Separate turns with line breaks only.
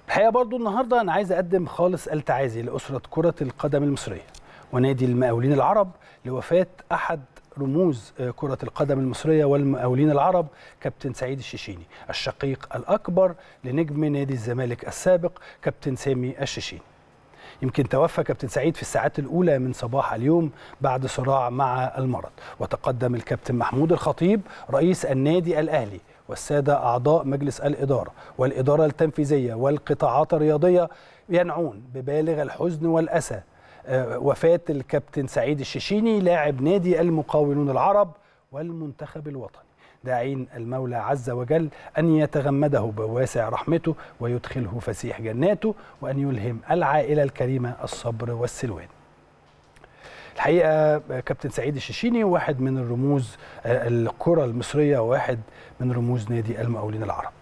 الحقيقه برضو النهارده انا عايز اقدم خالص التعازي لاسره كره القدم المصريه ونادي المقاولين العرب لوفاه احد رموز كرة القدم المصرية والمقاولين العرب كابتن سعيد الشيشيني الشقيق الأكبر لنجم نادي الزمالك السابق كابتن سامي الشيشيني يمكن توفى كابتن سعيد في الساعات الأولى من صباح اليوم بعد صراع مع المرض وتقدم الكابتن محمود الخطيب رئيس النادي الأهلي والسادة أعضاء مجلس الإدارة والإدارة التنفيذية والقطاعات الرياضية ينعون ببالغ الحزن والأسى وفاة الكابتن سعيد الشيشيني لاعب نادي المقاولون العرب والمنتخب الوطني داعين المولى عز وجل أن يتغمده بواسع رحمته ويدخله فسيح جناته وأن يلهم العائلة الكريمة الصبر والسلوان الحقيقة كابتن سعيد الشيشيني واحد من الرموز الكرة المصرية وواحد من رموز نادي المقاولين العرب